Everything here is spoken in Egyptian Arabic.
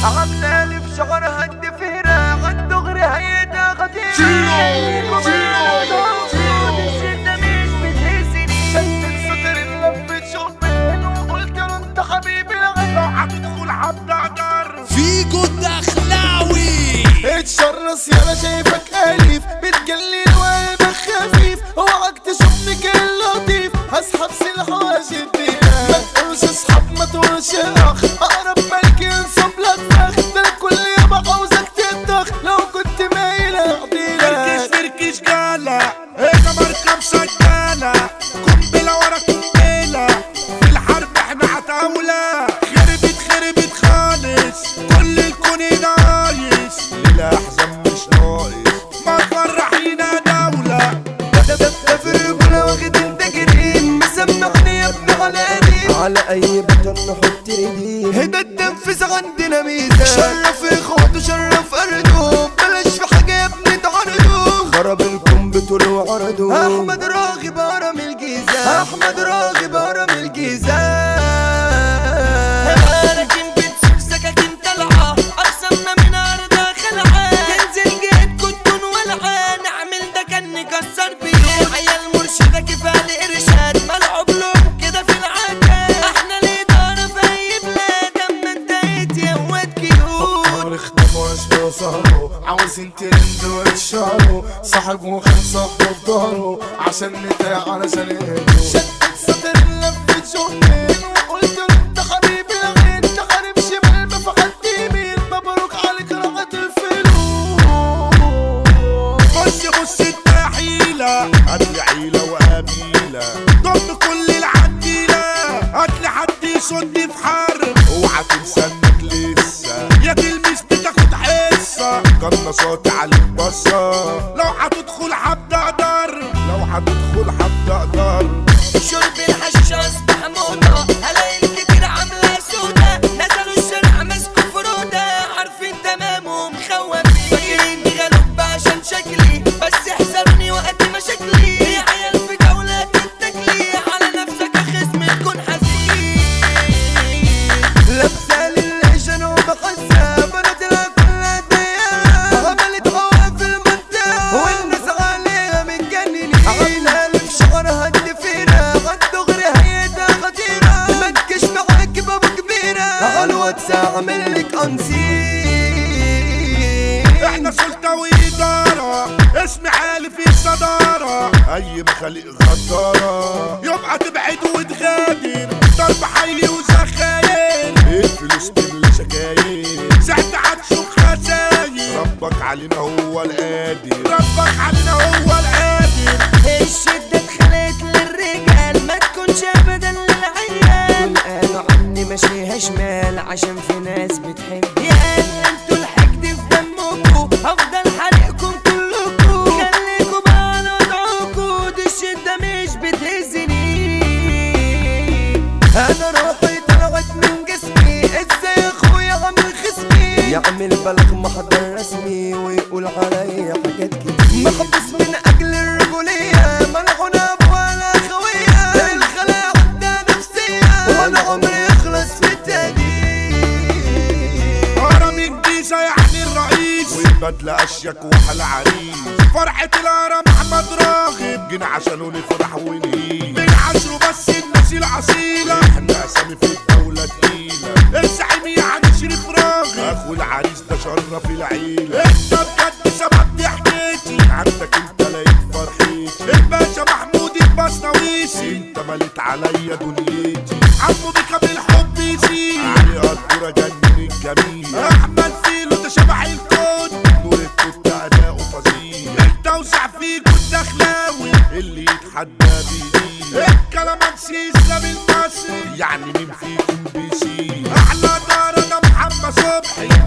عاملة لي في شعرها الدفيرة غد دغري هيدا غدير جيلو، جيلو، الشدة مش بتهزني شدت صدري لفت شوفين وقلت له انت حبيبي لغاية هتدخل هتقدر فيجو الدخلاوي اتشرس يالا شايفك أليف بتجلي وقلبك خفيف اوعك تشوفني كل لطيف هسحب سلاح واشديها ما تقولش اصحاب ما تقولش اخ اقرب ملك ينصب لك فخ ده الكل يابا عاوزك تطخ لو كنت مايل فركش هقضيلك فركش جالة هيك مركب سجالة قنبلة ورا قنبلة في الحرب احنا عتاولة خربت خربت خالص كل الكون نايس للأحزان مش ناقص ما تفرحينا دولة ده ده ده في الرجولة واخد انت جرين مسمعني يا ابن غلاني على اي بطن نحط ايدين هدا التنفيذ عندنا ميزة شرف اخواته شرف ارضه بلاش في حاجة يا ابني تعرضه خرب الكون بطول وعرضه احمد راغب هرم الجيزة احمد راغب هرم الجيزة لكن بتسوق سكاكين طلعة أقسمنا من أرضها خلعة تنزل جيتكوا تكون ولعة نعمل ده كان نكسر بيه عيال مرشدة كفاية إرشاد ملعوب لهم كده في العادة احنا الإدارة في أي بلاد أما انتهيت يا واد كيوت اختفوا اشبه صهره عاوزين ترند واتشهروا صاحب وخد صاحبه في ظهره عشان نتاع علشان ايده شدت سطر لفت شوفين وقلت له انت حبيبي لغاية انت خارب شمال ما فقدت يمين مبروك عليك راحت الفلوس بص بص انت حيلة هاتلي عيلة وقبيلة ضم كل العديلة هاتلي حد يصدني في حرب اوعى تنسى انك لسه يا تلمس بتاخد حصة قناصاتي عليك بصة لو هتدخل حد اقدر لو هتدخل حد اقدر شرب الحشيش أصبح موضة هلاقي الكتير عاملة سودة نزلوا الشارع مسكوا فرودة عارفين تمامهم خوافين فاكريني غلوب عشان شكلي بس احذروني وقت مشاكلي يا عيال في جولة تتكلي على نفسك يا خصم تكون حزين لابسة للعيشان وبخسة بناتها كلها ضيقة عملت هوا في المنطقة والناس عليها متجننين عاملة في شعرها الدفيرة غد دغري هيدا خطيرة ما تجيش معاك بابا كبيرة على الواتس اعمل لك انسيب احنا سلطة وإدارة اسم عالي في الصدارة أي مخاليق غدارة يبقى تبعد وتغادر ضرب حي وزخاير الفلوس تملى شكاير ساعتها هتشوف خساير ربك علينا هو القادر ربك علينا هو القادر الشدة اتخلقت للرجال ما تكونش ابدا للعيال دول قالوا عني ماشيها شمال عشان في ناس بتحب يا قال انتوا الحقد في دمكوا هفضل حرقكم كلكوا خليكوا بقى على وضعكوا دي الشدة مش بتهزني انا روحي طلعت من جسمي ازاي اخويا عامل خصمي يعمل بلغ محضر رسمي ويقول عليا حاجات كتير محبوس من اجل الرجولية ملعون ابو ولا خوية الخلايا عندها نفسية وانا عمري يخلص في التهديد هرم الجيزة يعني الرئيس والبدلة أشيك وحل عريس فرحة الهرم أحمد راغب جينا عشانه نفرح ونهيب من عشره بس الناس الأصيلة احنا أسامي في الدولة تقيلة الزعيم يعني شريف راغب أخو العريس ده شرف العيلة انت بجد سبب ضحكتي عندك انت لقيت فرحتي الباشا محمود البصنويسي انت مليت عليا دنيتي عمو بك بالحب يزيد علي قدورة جنن الجميل احمد فيلو ده شبح الكون نور الكوت اداؤه فظيع التوسع فيك والدخلاوي اللي يتحدى بايديه الكلام اسلام المصري يعني مين فيكم بيسيب احلى دار ده محمد صبحي